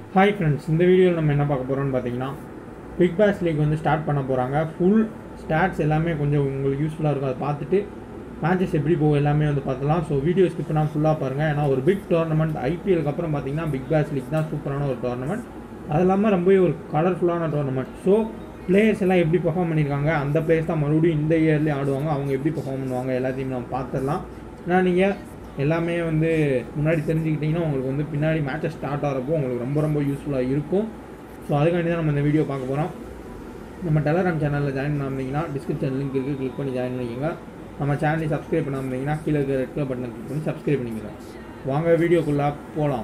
hi friends இந்த வீடியோவில் நம்ம என்ன பார்க்க போகிறோம்னு பார்த்தீங்கன்னா பிக் பாஸ் லீக் வந்து ஸ்டார்ட் பண்ண போகிறாங்க ஃபுல் ஸ்டாட்ஸ் எல்லாமே கொஞ்சம் உங்களுக்கு யூஸ்ஃபுல்லாக இருக்கும் அதை பார்த்துட்டு மேட்சஸ் எப்படி போகும் எல்லாமே வந்து பார்த்துலாம் ஸோ வீடியோ ஸ்கிப் பண்ணால் ஃபுல்லாக பாருங்கள் ஏன்னா ஒரு பிக் டோர்னமெண்ட் ஐபிஎலுக்கு அப்புறம் பார்த்தீங்கன்னா பிக் பாஸ் லீக் தான் சூப்பரான ஒரு டோர்னமெண்ட் அது இல்லாமல் ரொம்பவே ஒரு கலர்ஃபுல்லான டோர்னமெண்ட் ஸோ பிளேயர்ஸ் எல்லாம் எப்படி பெர்ஃபார்ம் பண்ணியிருக்காங்க அந்த பிளேயர்ஸ் தான் மறுபடியும் இந்த இயர்லேயே ஆடுவாங்க அவங்க எப்படி பெர்ஃபார்ம் பண்ணுவாங்க எல்லாத்தையும் நம்ம பார்த்துடலாம் ஏன்னா நீங்கள் எல்லாமே வந்து முன்னாடி தெரிஞ்சுக்கிட்டிங்கன்னா உங்களுக்கு வந்து பின்னாடி மேட்சஸ் ஸ்டார்ட் ஆகிறப்போ உங்களுக்கு ரொம்ப ரொம்ப யூஸ்ஃபுல்லாக இருக்கும் ஸோ அதுக்காண்டி தான் நம்ம இந்த வீடியோ பார்க்க போகிறோம் நம்ம டெலகிராம் சேனலில் ஜாயின் பண்ணாமீங்கன்னா டிஸ்கிரிப்ஷன் லிங்க் இருக்குது கிளிக் பண்ணி ஜாயின் பண்ணிக்கோங்க நம்ம சேனலை சப்ஸ்கிரைப் பண்ணாமீங்கன்னா கீழே இருக்கிற ரெட் கலர் பட்டனை கிளிக் பண்ணி சப்ஸ்கிரைப் பண்ணிக்கிறோம் வாங்க வீடியோக்குள்ளே போகலாம்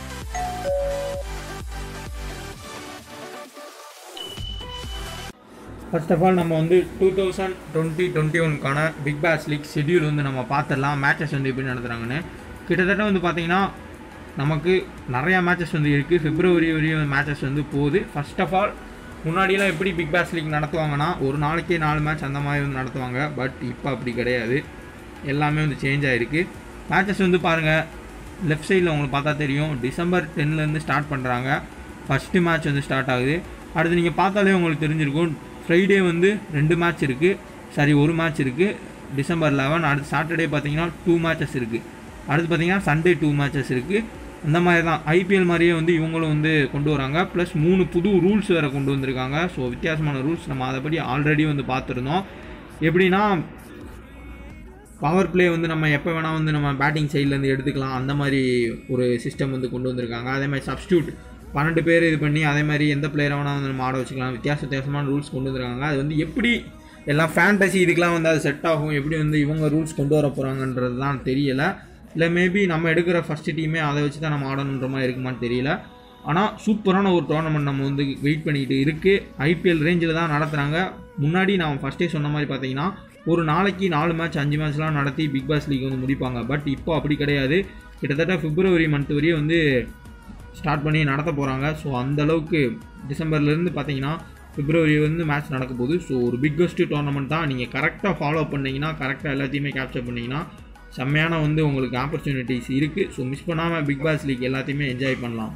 ஃபர்ஸ்ட் ஆஃப் ஆல் நம்ம வந்து டூ தௌசண்ட் டுவெண்ட்டி டுவெண்ட்டி ஒன்க்கான பிக் பாஸ் லீக் ஷெட்யூல் வந்து நம்ம பார்த்துடலாம் மேட்சஸ் வந்து எப்படி நடத்துகிறாங்கன்னு கிட்டத்தட்ட வந்து பார்த்தீங்கன்னா நமக்கு நிறையா மேட்சஸ் வந்து இருக்குது பிப்ரவரி வரையும் மேட்சஸ் வந்து போகுது ஃபர்ஸ்ட் ஆஃப் ஆல் முன்னாடியெல்லாம் எப்படி பிக் பாஸ் லீக் நடத்துவாங்கன்னா ஒரு நாளைக்கே நாலு மேட்ச் அந்த மாதிரி வந்து நடத்துவாங்க பட் இப்போ அப்படி கிடையாது எல்லாமே வந்து சேஞ்ச் ஆகிருக்கு மேட்சஸ் வந்து பாருங்கள் லெஃப்ட் சைடில் உங்களுக்கு பார்த்தா தெரியும் டிசம்பர் டென்லேருந்து ஸ்டார்ட் பண்ணுறாங்க ஃபஸ்ட்டு மேட்ச் வந்து ஸ்டார்ட் ஆகுது அடுத்து நீங்கள் பார்த்தாலே உங்களுக்கு தெரிஞ்சிருக்கும் ஃப்ரைடே வந்து ரெண்டு மேட்ச் இருக்குது சாரி ஒரு மேட்ச் இருக்குது டிசம்பர் லெவன் அடுத்து சாட்டர்டே பார்த்தீங்கன்னா டூ மேட்சஸ் இருக்குது அடுத்து பார்த்தீங்கன்னா சண்டே டூ மேட்சஸ் இருக்குது அந்த மாதிரி தான் ஐபிஎல் மாதிரியே வந்து இவங்களும் வந்து கொண்டு வராங்க ப்ளஸ் மூணு புது ரூல்ஸ் வேறு கொண்டு வந்திருக்காங்க ஸோ வித்தியாசமான ரூல்ஸ் நம்ம அதைப்படி ஆல்ரெடி வந்து பார்த்துருந்தோம் எப்படின்னா பவர் பிளே வந்து நம்ம எப்போ வேணால் வந்து நம்ம பேட்டிங் சைட்லேருந்து எடுத்துக்கலாம் அந்த மாதிரி ஒரு சிஸ்டம் வந்து கொண்டு வந்திருக்காங்க அதே மாதிரி சப்ஸ்டியூட் பன்னெண்டு பேர் இது பண்ணி அதே மாதிரி எந்த பிளேயரை வேணால் வந்து நம்ம ஆட வச்சுக்கலாம் வித்தியாச வித்தியாசமான ரூல்ஸ் கொண்டு வந்திருக்காங்க அது வந்து எப்படி எல்லாம் ஃபேண்டசி இதுக்கெலாம் வந்து அது செட் ஆகும் எப்படி வந்து இவங்க ரூல்ஸ் கொண்டு வர போகிறாங்கன்றது தான் தெரியலை இல்லை மேபி நம்ம எடுக்கிற ஃபஸ்ட்டு டீமே அதை வச்சு தான் நம்ம ஆடணுன்ற மாதிரி இருக்குமான்னு தெரியல ஆனால் சூப்பரான ஒரு டோர்னமெண்ட் நம்ம வந்து வெயிட் பண்ணிக்கிட்டு இருக்குது ஐபிஎல் ரேஞ்சில் தான் நடத்துகிறாங்க முன்னாடி நான் ஃபஸ்ட்டே சொன்ன மாதிரி பார்த்தீங்கன்னா ஒரு நாளைக்கு நாலு மேட்ச் அஞ்சு மேட்ச்லாம் நடத்தி பிக் பாஸ் லீக் வந்து முடிப்பாங்க பட் இப்போ அப்படி கிடையாது கிட்டத்தட்ட பிப்ரவரி மந்த் வரையும் வந்து ஸ்டார்ட் பண்ணி நடத்த போகிறாங்க ஸோ அந்தளவுக்கு டிசம்பர்லேருந்து பார்த்தீங்கன்னா பிப்ரவரி வந்து மேட்ச் நடக்க போகுது ஸோ ஒரு பிக்கஸ்ட் டோர்னமெண்ட் தான் நீங்கள் கரெக்டாக ஃபாலோ பண்ணிங்கன்னா கரெக்டாக எல்லாத்தையுமே கேப்சர் பண்ணிங்கன்னா செம்மையான வந்து உங்களுக்கு ஆப்பர்ச்சுனிட்டிஸ் இருக்குது ஸோ மிஸ் பண்ணாமல் பிக் பாஸ் லீக் எல்லாத்தையுமே என்ஜாய் பண்ணலாம்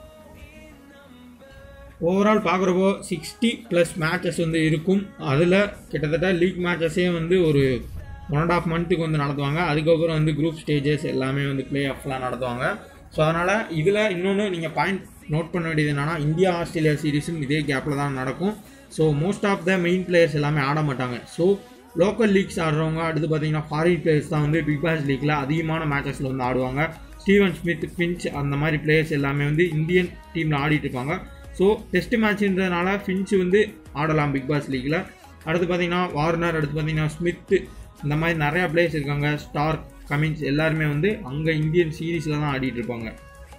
ஓவரால் பார்க்குறப்போ சிக்ஸ்டி ப்ளஸ் மேட்சஸ் வந்து இருக்கும் அதில் கிட்டத்தட்ட லீக் மேட்சஸே வந்து ஒரு ஒன் அண்ட் ஆஃப் மந்த்துக்கு வந்து நடத்துவாங்க அதுக்கப்புறம் வந்து குரூப் ஸ்டேஜஸ் எல்லாமே வந்து ப்ளே ஆஃப்லாம் நடத்துவாங்க ஸோ அதனால் இதில் இன்னொன்று நீங்கள் பாயிண்ட் நோட் பண்ண வேண்டியது என்னென்னா இந்தியா ஆஸ்திரேலியா சீரீஸும் இதே கேப்பில் தான் நடக்கும் so most of the main players எல்லாமே ஆட மாட்டாங்க ஸோ லோக்கல் லீக்ஸ் ஆடுறவங்க அடுத்து பார்த்தீங்கன்னா ஃபாரின் பிளேயர்ஸ் தான் வந்து பிக் பாஸ் லீக்கில் அதிகமான மேட்சஸில் வந்து ஆடுவாங்க ஸ்டீவன் ஸ்மித் பிஞ்ச் அந்த மாதிரி பிளேயர்ஸ் எல்லாமே வந்து இந்தியன் டீமில் ஆடிட்டு இருப்பாங்க ஸோ டெஸ்ட் மேட்ச்ன்றதுனால ஃபின்ச் வந்து ஆடலாம் பிக் பாஸ் லீக்கில் அடுத்து பார்த்தீங்கன்னா வார்னர் அடுத்து பார்த்தீங்கன்னா ஸ்மித்து இந்த மாதிரி நிறையா பிளேயர்ஸ் இருக்காங்க ஸ்டார் கமின்ஸ் எல்லாருமே வந்து அங்கே இந்தியன் சீரீஸில் தான் ஆடிட்டு இருப்பாங்க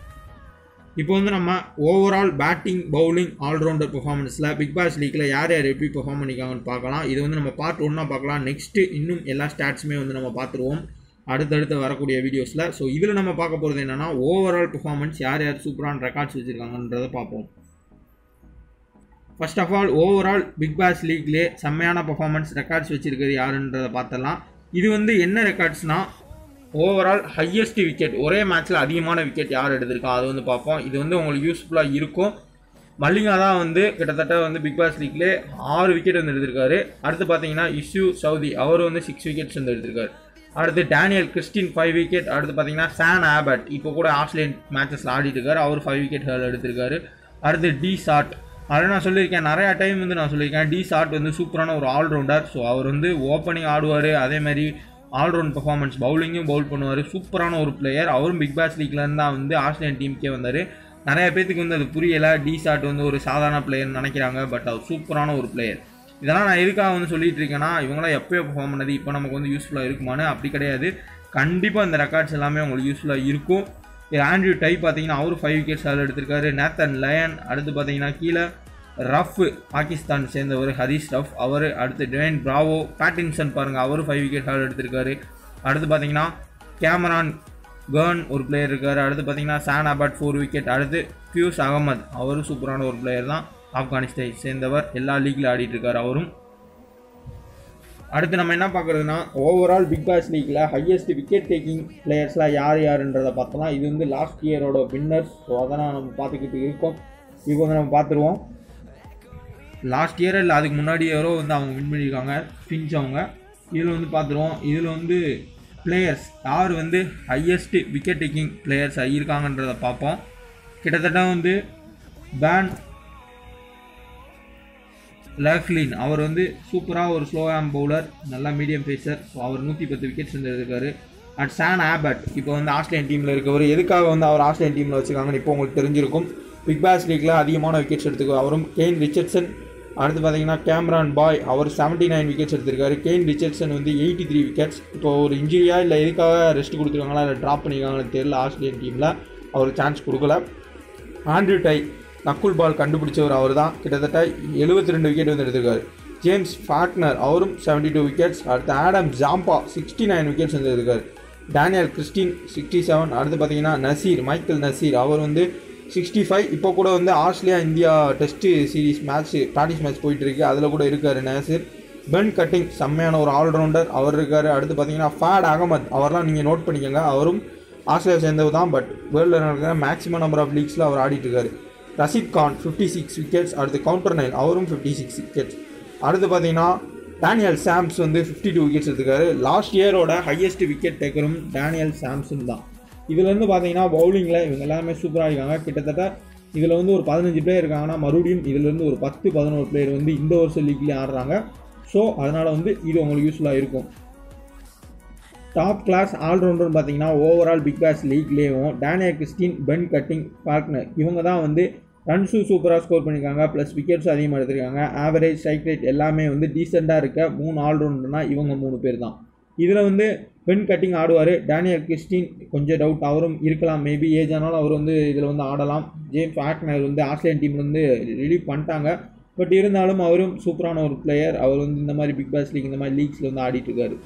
இப்போ வந்து நம்ம ஓவரால் பேட்டிங் பவுலிங் ஆல்ரவுண்டர் பெர்ஃபார்மன்ஸில் பிக் பாஸ் லீக்கில் யார் யார் எப்படி பெர்ஃபார்ம் பண்ணிக்காங்கன்னு பார்க்கலாம் இது வந்து நம்ம பார்ட் ஒன்னாக பார்க்கலாம் நெக்ஸ்ட்டு இன்னும் எல்லா ஸ்டாட்ஸுமே வந்து நம்ம பார்த்துருவோம் அடுத்தடுத்து வரக்கூடிய வீடியோஸில் ஸோ இதில் நம்ம பார்க்க போகிறது என்னென்னா ஓவரால் பெர்ஃபார்மன்ஸ் யார் யார் சூப்பரான ரெக்கார்ட்ஸ் வச்சுருக்காங்கன்றதை பார்ப்போம் first of all overall Big Bash லீக்லேயே செம்மையான பர்ஃபார்மன்ஸ் ரெக்கார்ட்ஸ் வச்சுருக்கிறது யாருன்றதை பார்த்தலாம் இது வந்து என்ன ரெக்கார்ட்ஸ்னால் ஓவரால் ஹையஸ்ட் விக்கெட் ஒரே மேட்ச்சில் அதிகமான விக்கெட் யார் எடுத்திருக்கா அது வந்து பார்ப்போம் இது வந்து உங்களுக்கு யூஸ்ஃபுல்லாக இருக்கும் மல்லிகா தான் வந்து கிட்டத்தட்ட வந்து பிக் பாஸ் லீக்லேயே ஆறு விக்கெட் வந்து எடுத்திருக்காரு அடுத்து பார்த்தீங்கன்னா இஷ்யூ சவுதி அவர் வந்து சிக்ஸ் விக்கெட்ஸ் வந்து எடுத்திருக்காரு அடுத்து டேனியல் கிறிஸ்டின் ஃபைவ் விக்கெட் அடுத்து பார்த்தீங்கன்னா சான் ஆபட் இப்போ கூட ஆஸ்திரேலியன் மேட்சஸில் ஆடிட்டு இருக்காரு அவர் ஃபைவ் விக்கெட் எடுத்திருக்காரு அடுத்து டி ஷாட் அதை நான் சொல்லியிருக்கேன் நிறையா டைம் வந்து நான் சொல்லியிருக்கேன் டி ஷாட் வந்து சூப்பரான ஒரு ஆல்ரவுண்டர் ஸோ அவர் வந்து ஓப்பனிங் ஆடுவார் அதே மாதிரி ஆல்ரவுண்ட் பர்ஃபார்மன்ஸ் பவுலிங்கும் பவுல் பண்ணுவார் சூப்பரான ஒரு பிளேயர் அவரும் பிக் பாஸ் லீக்லேருந்து தான் வந்து ஆஸ்திரேலியன் டீமுக்கே வந்தார் நிறைய பேத்துக்கு வந்து அது புரியலை டி ஷாட் வந்து ஒரு சாதாரண பிளேயர்னு நினைக்கிறாங்க பட் அவர் சூப்பரான ஒரு பிளேயர் இதெல்லாம் நான் எதுக்காக வந்து சொல்லிட்டு இருக்கேன்னா இவங்களாம் எப்போயோ பர்ஃபார்ம் பண்ணது இப்போ நமக்கு வந்து யூஸ்ஃபுல்லாக இருக்குமான்னு அப்படி கிடையாது கண்டிப்பாக இந்த ரெக்கார்ட்ஸ் எல்லாமே உங்களுக்கு யூஸ்ஃபுல்லாக இருக்கும் ஆண்ட்ரியூ டை பார்த்தீங்கன்னா அவரும் ஃபைவ் விக்கெட்ஸ் அதில் எடுத்திருக்காரு நேத்தன் லயன் அடுத்து பார்த்தீங்கன்னா கீழே ரஃப் பாகிஸ்தான் சேர்ந்தவர் ஹரிஷ் ரஃப் அவர் அடுத்து டிவைன் பிராவோ பேட்டின்சன் பாருங்கள் அவரும் ஃபைவ் விக்கெட் ஹால் எடுத்திருக்காரு அடுத்து பார்த்தீங்கன்னா கேமரான் கேர்ன் ஒரு பிளேயர் இருக்கார் அடுத்து பார்த்தீங்கன்னா சான் அபாட் ஃபோர் விக்கெட் அடுத்து பியூஸ் அகமது அவரும் சூப்பரான ஒரு பிளேயர் தான் ஆப்கானிஸ்தான் சேர்ந்தவர் எல்லா லீக்ல ஆடிட்டு இருக்கார் அவரும் அடுத்து நம்ம என்ன பார்க்குறதுனா ஓவரால் பிக் பாஸ் லீக்கில் ஹையஸ்ட் விக்கெட் டேக்கிங் பிளேயர்ஸ்லாம் யார் யாருன்றதை பார்த்தோம்னா இது வந்து லாஸ்ட் இயரோட வின்னர்ஸ் ஸோ அதெல்லாம் நம்ம பார்த்துக்கிட்டு இருக்கோம் இப்போ வந்து நம்ம பார்த்துருவோம் லாஸ்ட் இயர் இல்லை அதுக்கு முன்னாடி யாரோ வந்து அவங்க வின் பண்ணியிருக்காங்க ஃபின்ச் அவங்க இதில் வந்து பார்த்துருவோம் இதில் வந்து பிளேயர்ஸ் யார் வந்து ஹையஸ்ட் விக்கெட் டேக்கிங் பிளேயர்ஸ் இருக்காங்கன்றதை பார்ப்போம் கிட்டத்தட்ட வந்து பேன் லேக்லின் அவர் வந்து சூப்பராக ஒரு ஸ்லோ ஆம் பவுலர் நல்லா மீடியம் பேசர் ஸோ அவர் நூற்றி பத்து விக்கெட்ஸ் இருந்திருக்காரு அட் சான் ஆபட் இப்போ வந்து ஆஸ்திரேலியன் டீமில் இருக்கவர் எதுக்காக வந்து அவர் ஆஸ்திரேலியன் டீமில் வச்சுருக்காங்கன்னு இப்போ உங்களுக்கு தெரிஞ்சிருக்கும் பிக் பாஸ் லீக்கில் அதிகமான விக்கெட்ஸ் எடுத்துக்கோ அவரும் கெயின் ரிச்சர்ட்சன் அடுத்து பார்த்தீங்கன்னா கேம்ரான் பாய் அவர் செவன்ட்டி நைன் விக்கெட்ஸ் எடுத்திருக்காரு கெயின் ரிச்சர்ட்சன் வந்து எயிட்டி த்ரீ விக்கெட்ஸ் இப்போ ஒரு இன்ஜுரியா இல்லை எதுக்காக ரெஸ்ட் கொடுத்துருக்காங்களா இல்லை ட்ராப் பண்ணியிருக்காங்கன்னு தெரியல ஆஸ்திரேலியன் டீமில் அவருக்கு சான்ஸ் கொடுக்கல ஆண்ட்ரூ டை நக்குல் பால் கண்டுபிடிச்சவர் அவர் தான் கிட்டத்தட்ட எழுபத்தி ரெண்டு விக்கெட் வந்து எடுத்திருக்காரு ஜேம்ஸ் ஃபாக்னர் அவரும் செவன்ட்டி டூ விக்கெட்ஸ் அடுத்து Adam Zampa sixty nine wickets வந்து இருக்காரு டேனியல் கிறிஸ்டின் சிக்ஸ்டி செவன் அடுத்து பார்த்தீங்கன்னா நசீர் மைக்கேல் நசீர் அவர் வந்து சிக்ஸ்டி ஃபைவ் இப்போ கூட வந்து Australia India test series match practice match போயிட்டு இருக்கு அதில் கூட இருக்கார் நசீர் பென் கட்டிங் செம்மையான ஒரு ஆல்ரவுண்டர் அவர் இருக்கார் அடுத்து பார்த்தீங்கன்னா ஃபேட் அகமத் அவர்லாம் நீங்கள் நோட் பண்ணிக்கோங்க அவரும் ஆஸ்திரேலியா சேர்ந்தவர் தான் பட் வேர்ல்டில் நடக்கிற மேக்ஸிமம் நம்பர் ஆஃப் லீக்ஸில் அவர் ஆடிட்டு இருக்காரு Rashid Khan fifty six wickets அடுத்து கவுண்டர் நைன் அவரும் ஃபிஃப்டி சிக்ஸ் விக்கெட்ஸ் அடுத்து பார்த்தீங்கன்னா டேனியல் சாம்ஸ் வந்து ஃபிஃப்டி டூ விக்கெட்ஸ் எடுத்துக்காரு லாஸ்ட் இயரோட ஹையஸ்ட் விக்கெட் டேக்கரும் டேனியல் சாம்சன் தான் இதுலேருந்து பார்த்தீங்கன்னா பவுலிங்கில் இவங்க எல்லாமே சூப்பராக இருக்காங்க கிட்டத்தட்ட இதில் வந்து ஒரு பதினஞ்சு பிளேயர் இருக்காங்கன்னா மறுபடியும் இதுலேருந்து ஒரு பத்து பதினோரு பிளேயர் வந்து இந்த வருஷம் லீக்லேயே ஆடுறாங்க ஸோ அதனால் வந்து இது உங்களுக்கு யூஸ்ஃபுல்லாக இருக்கும் டாப் கிளாஸ் ஆல்ரவுண்டர்னு பார்த்தீங்கன்னா ஓவரால் பிக் பாஸ் லீக்லேயும் Daniel Christian Ben Cutting Faulkner இவங்க தான் வந்து ரன்ஸும் சூப்பராக ஸ்கோர் பண்ணியிருக்காங்க ப்ளஸ் விக்கெட்ஸும் அதிகமாக எடுத்திருக்காங்க ஆவரேஜ் ஸ்ட்ரைக் ரேட் எல்லாமே வந்து டீசெண்டாக இருக்க மூணு ஆல்ரவுண்டர்னா இவங்க மூணு பேர் தான் இதில் வந்து பென் கட்டிங் ஆடுவார் டேனியல் கிறிஸ்டின் கொஞ்சம் டவுட் அவரும் இருக்கலாம் மேபி ஏஜ் ஆனாலும் அவர் வந்து இதில் வந்து ஆடலாம் ஜேம்ஸ் ஃபாக்னர் வந்து ஆஸ்திரேலியன் டீம்ல வந்து ரிலீவ் பண்ணிட்டாங்க பட் இருந்தாலும் அவரும் சூப்பரான ஒரு பிளேயர் அவர் வந்து இந்த மாதிரி பிக் பாஸ் லீக் இந்த மாதிரி லீக்ஸில் வந்து ஆடிட்டு இருக்காரு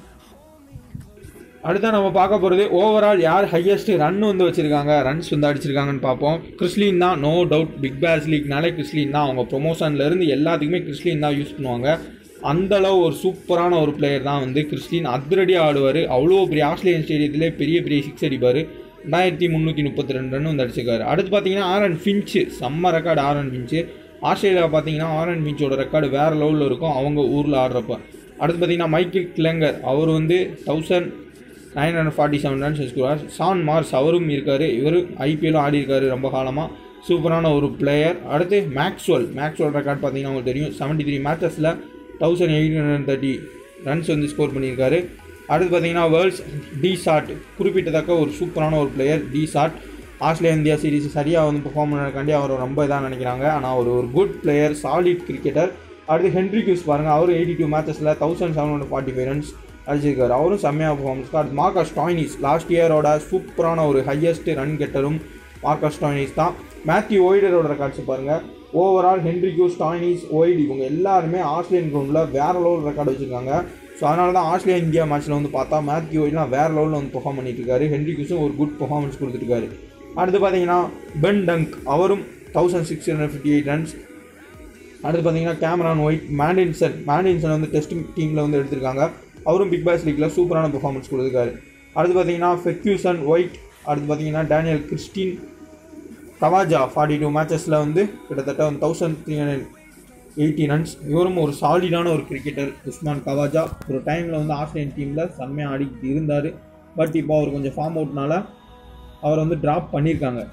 அடுத்தா நம்ம பார்க்க போகிறது ஓவரால் யார் ஹையஸ்ட் ரன் வந்து வச்சுருக்காங்க ரன்ஸ் வந்து அடிச்சிருக்காங்கன்னு பார்ப்போம் கிறிஸ்லின் தான் நோ டவுட் பிக் பாஸ் லீக்னாலே கிறிஸ்லின் தான் அவங்க ப்ரொமோஷன்லேருந்து எல்லாத்துக்குமே கிறிஸ்லின் தான் யூஸ் பண்ணுவாங்க அந்த அளவு ஒரு சூப்பரான ஒரு பிளேயர் தான் வந்து கிறிஸ்டின் அதிரடியாக ஆடுவார் அவ்வளோ பெரிய ஆஸ்திரேலியன் ஸ்டேடியத்திலே பெரிய பெரிய சிக்ஸ் அடிப்பார் ரெண்டாயிரத்தி முந்நூற்றி முப்பத்தி ரெண்டு ரன் வந்து அடிச்சிருக்காரு அடுத்து பார்த்தீங்கன்னா ஆரன் ஃபின்ச்சு செம்ம ரெக்கார்டு ஆரன் ஃபின்ச்சு ஆஸ்திரேலியா பார்த்தீங்கன்னா ஆரன் ஃபின்ச்சோட ரெக்கார்டு வேறு லெவலில் இருக்கும் அவங்க ஊரில் ஆடுறப்ப அடுத்து பார்த்தீங்கன்னா மைக்கேல் கிளங்கர் அவர் வந்து thousand nine hundred forty seven runs வச்சுக்குவார் சான் மார்ஸ் அவரும் இருக்கார் இவரும் ஐபிஎல்லும் ஆடி இருக்காரு ரொம்ப காலமாக சூப்பரான ஒரு பிளேயர் அடுத்து மேக்ஸ்வெல் மேக்ஸ்வெல் ரெக்கார்ட் பார்த்தீங்கன்னா உங்களுக்கு தெரியும் செவன்ட்டி த்ரீ மேட்சஸில் thousand eight hundred thirty runs வந்து ஸ்கோர் பண்ணியிருக்காரு அடுத்து பார்த்தீங்கன்னா வேர்ல்ட்ஸ் டி ஷாட் குறிப்பிட்டத்தக்க ஒரு சூப்பரான ஒரு player D Short Australia India series சரியாக வந்து பெர்ஃபார்ம் பண்ணக்காண்டி அவர் ரொம்ப இதாக நினைக்கிறாங்க ஆனால் அவர் ஒரு குட் பிளேயர் சாலிட் கிரிக்கெட்டர் அடுத்து ஹென்ரி கியூஸ் பாருங்கள் அவரும் எயிட்டி டூ மேட்சஸில் thousand seven hundred forty five runs அடிச்சிருக்காரு அவரும் செம்மையாக பர்ஃபார்மன்ஸ் அடுத்து மார்க்கஸ் டாய்னிஸ் லாஸ்ட் இயரோட சூப்பரான ஒரு ஹையஸ்ட் ரன் கெட்டரும் மார்க்கஸ் டாய்னிஸ் தான் மேத்யூ ஒய்டரோட ரெக்கார்ட்ஸ் பாருங்கள் overall Henriques Stoinis Wade இவங்க எல்லாருமே ஆஸ்திரேலியன் கிரவுண்டில் வேறு லெவல் ரெக்கார்டு வச்சுருக்காங்க ஸோ அதனால தான் ஆஸ்திரேலியா இந்தியா மேட்ச்சில் வந்து பார்த்தா மேத்யூ ஒய்ட்லாம் வேறு லெவலில் வந்து பெர்ஃபார்ம் பண்ணிட்டு இருக்காரு ஹென்ரி கியூஸும் ஒரு குட் பெர்ஃபார்மன்ஸ் கொடுத்துருக்காரு அடுத்து பார்த்தீங்கன்னா பென் டங்க் அவரும் thousand six hundred fifty eight runs அடுத்து பார்த்தீங்கன்னா கேமரான் ஒயிட் மேண்டின்சன் மேண்டின்சன் வந்து டெஸ்ட் டீமில் வந்து எடுத்திருக்காங்க அவரும் பிக் பாஸ் லீக்கில் சூப்பரான பெர்ஃபார்மன்ஸ் கொடுத்துருக்காரு அடுத்து பார்த்தீங்கன்னா ஃபெக்யூசன் ஒயிட் அடுத்து பார்த்தீங்கன்னா Daniel Christian Khawaja forty two மேட்சஸில் வந்து கிட்டத்தட்ட வந்து thousand three hundred eighty runs இவரும் ஒரு சாலிடான ஒரு கிரிக்கெட்டர் உஸ்மான் கவாஜா ஒரு டைமில் வந்து ஆஸ்திரேலியன் டீமில் செம்மையாக ஆடிக்கிட்டு இருந்தார் பட் இப்போ அவர் கொஞ்சம் ஃபார்ம் அவுட்னால அவர் வந்து ட்ராப் பண்ணியிருக்காங்க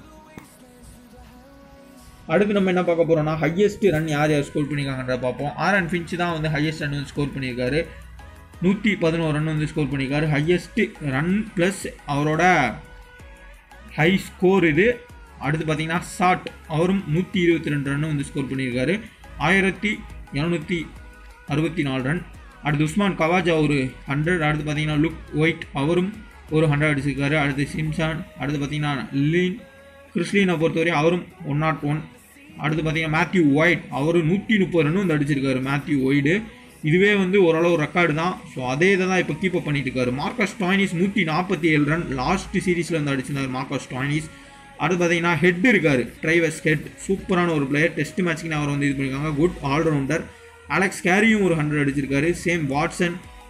அடுத்து நம்ம என்ன பார்க்க போகிறோம்னா ஹையஸ்ட் ரன் யார் யார் ஸ்கோர் பண்ணியிருக்காங்கன்றத பார்ப்போம் ஆர்என் ஃபின்ச் தான் வந்து ஹையஸ்ட் ரன் வந்து ஸ்கோர் பண்ணியிருக்காரு நூற்றி பதினோரு ரன் வந்து ஸ்கோர் பண்ணியிருக்காரு ஹையஸ்ட் ரன் ப்ளஸ் அவரோட ஹை ஸ்கோர் இது அடுத்து பார்த்தீங்கன்னா ஷாட் அவரும் நூற்றி இருபத்தி ரெண்டு ரன் வந்து ஸ்கோர் பண்ணியிருக்காரு ஆயிரத்தி இரநூத்தி அறுபத்தி நாலு ரன் அடுத்து உஸ்மான் கவாஜா ஒரு ஹண்ட்ரட் அடுத்து பார்த்தீங்கன்னா லுக் ஒயிட் அவரும் ஒரு ஹண்ட்ரட் அடிச்சிருக்காரு அடுத்து சிம்சான் அடுத்து பார்த்தீங்கன்னா லீன் கிறிஸ்லினை பொறுத்தவரை அவரும் ஒன் நாட் ஒன் அடுத்து பார்த்தீங்கன்னா மேத்யூ ஒயிட் அவரும் நூற்றி முப்பது ரன் வந்து அடிச்சிருக்காரு மேத்யூ ஒய்டு இதுவே வந்து ஓரளவு ரெக்கார்டு தான் ஸோ அதே இதை தான் இப்போ கீப் அப் பண்ணிட்டு இருக்காரு மார்க்கஸ் டாய்னிஸ் நூற்றி நாற்பத்தி ஏழு ரன் லாஸ்ட் சீரீஸில் வந்து அடிச்சிருந்தார் மார்க்கஸ் டாய்னிஸ் அடுத்து பார்த்தீங்கன்னா ஹெட் இருக்காரு ட்ரைவஸ் ஹெட் சூப்பரான ஒரு பிளேயர் டெஸ்ட் மேட்ச்க்கு அவர் வந்து இது பண்ணியிருக்காங்க குட் ஆல்ரவுண்டர் அலெக்ஸ் கேரியும் ஒரு ஹண்ட்ரட் அடிச்சிருக்காரு சேம் வாட்சன்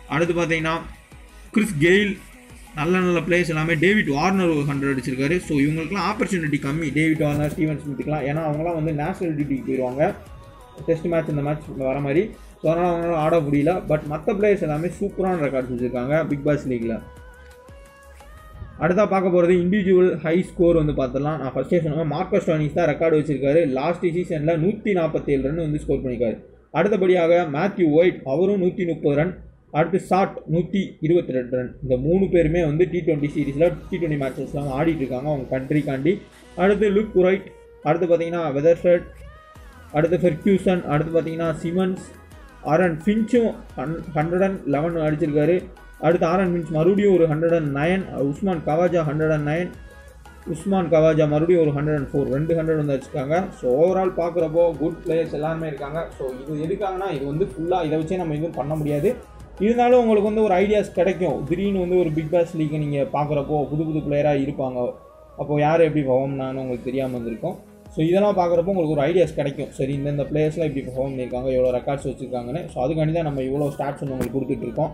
அடுத்து பார்த்தீங்கன்னா கிறிஸ் கெயில் நல்ல நல்ல பிளேயர்ஸ் எல்லாமே டேவிட் வார்னர் ஒரு ஹண்ட்ரட் அடிச்சிருக்காரு ஸோ இவங்களுக்குலாம் ஆப்பர்ச்சுனிட்டி கம்மி டேவிட் வார்னர் ஸ்டீவன் ஸ்மித்துக்குலாம் ஏன்னா அவங்களாம் வந்து நேஷனல் டியூட்டிக்கு போயிடுவாங்க டெஸ்ட் மேட்ச் இந்த மேட்ச் வர மாதிரி ஸோ அதனால் அவங்களால ஆட முடியல பட் மற்ற பிளேயர்ஸ் எல்லாமே சூப்பரான ரெக்கார்ட்ஸ் வச்சுருக்காங்க பிக் பாஸ் லீக்கில் அடுத்தா பார்க்க போகிறது இண்டிவிஜுவல் ஹை ஸ்கோர் வந்து பார்த்துலாம் நான் ஃபஸ்ட்டே சொன்னேன் மார்க்கஸ் டோனிஸ் தான் ரெக்கார்டு வச்சிருக்காரு லாஸ்ட் சீசனில் நூற்றி நாற்பத்தேழு ரன் வந்து ஸ்கோர் பண்ணியிருக்காரு அடுத்தபடியாக மேத்யூ ஒயிட் அவரும் நூற்றி முப்பது ரன் அடுத்து ஷாட் நூற்றி இருபத்தி ரெண்டு ரன் இந்த மூணு பேருமே வந்து டி டுவெண்ட்டி சீரீஸில் டி டுவெண்ட்டி மேட்சஸ்லாம் ஆடிட்டு இருக்காங்க அவங்க கண்ட்ரிக்காண்டி அடுத்து லுக் குரைட் அடுத்து பார்த்தீங்கன்னா வெதர்ஃபெட் அடுத்து ஃபெர்க்யூசன் அடுத்து பார்த்தீங்கன்னா சிமன்ஸ் ஆரன் ஃபின்ச்சும் ஹன் ஹண்ட்ரட் அண்ட் லெவன் அடிச்சிருக்காரு அடுத்து ஆரன் ஃபின்ச் மறுபடியும் ஒரு hundred and nine Usman Khawaja hundred and nine Usman Khawaja மறுபடியும் ஒரு ஹண்ட்ரட் அண்ட் ஃபோர் ரெண்டு ஹண்ட்ரட் வந்து வச்சுருக்காங்க ஸோ ஓவரால் பார்க்குறப்போ குட் பிளேயர்ஸ் எல்லாருமே இருக்காங்க ஸோ இது எதுக்காகனா இது வந்து ஃபுல்லாக இதை வச்சே நம்ம எதுவும் பண்ண முடியாது இருந்தாலும் உங்களுக்கு வந்து ஒரு ஐடியாஸ் கிடைக்கும் திடீர்னு வந்து ஒரு பிக் பாஸ் லீக்கை நீங்கள் பார்க்குறப்போ புது புது பிளேயராக இருப்பாங்க அப்போது யார் எப்படி பர்ஃபார்ம்னான்னு உங்களுக்கு தெரியாமல் இருந்திருக்கும் ஸோ இதெல்லாம் பார்க்குறப்போ உங்களுக்கு ஒரு ஐடியாஸ் கிடைக்கும் சரி இந்தந்த பிளேயர்ஸ்லாம் இப்படி பர்ஃபார்ம் பண்ணியிருக்காங்க எவ்வளோ ரெக்கார்ட்ஸ் வச்சுருக்காங்கன்னு ஸோ அதுக்காண்டி தான் நம்ம இவ்வளோ ஸ்டாட்ஸ் வந்து உங்களுக்கு கொடுத்துட்ருக்கோம்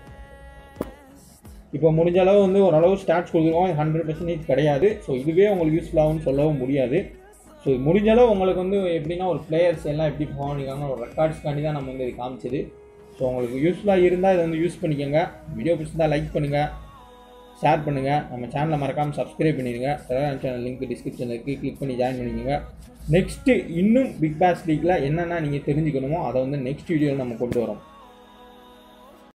இப்போ முடிஞ்ச அளவு வந்து ஓரளவு ஸ்டாட்ஸ் கொடுக்குறோம் ஹண்ட்ரட் பர்சன்டேஜ் கிடையாது ஸோ இதுவே உங்களுக்கு யூஸ்ஃபுல்லாகும்னு சொல்லவும் முடியாது ஸோ முடிஞ்ச அளவு உங்களுக்கு வந்து எப்படின்னா ஒரு பிளேயர்ஸ் எல்லாம் எப்படி பர்ஃபார்ம் பண்ணியிருக்காங்க ஒரு ரெக்கார்ட்ஸ்க்காண்டி தான் நம்ம வந்து இது காமிச்சது ஸோ உங்களுக்கு யூஸ்ஃபுல்லாக இருந்தால் இதை வந்து யூஸ் பண்ணிக்கோங்க வீடியோ பிடிச்சிருந்தா லைக் பண்ணுங்கள் ஷேர் பண்ணுங்கள் நம்ம சேனலை மறக்காமல் சப்ஸ்கிரைப் பண்ணிடுங்க டெலிகிராம் சேனல் லிங்க் டிஸ்கிரிப்ஷனில் இருக்குது கிளிக் பண்ணி ஜாயின் பண்ணிக்கோங்க நெக்ஸ்ட்டு இன்னும் பிக் பாஸ் லீக்கில் என்னென்ன நீங்கள் தெரிஞ்சுக்கணுமோ அதை வந்து நெக்ஸ்ட் வீடியோவில் நம்ம கொண்டு வரோம்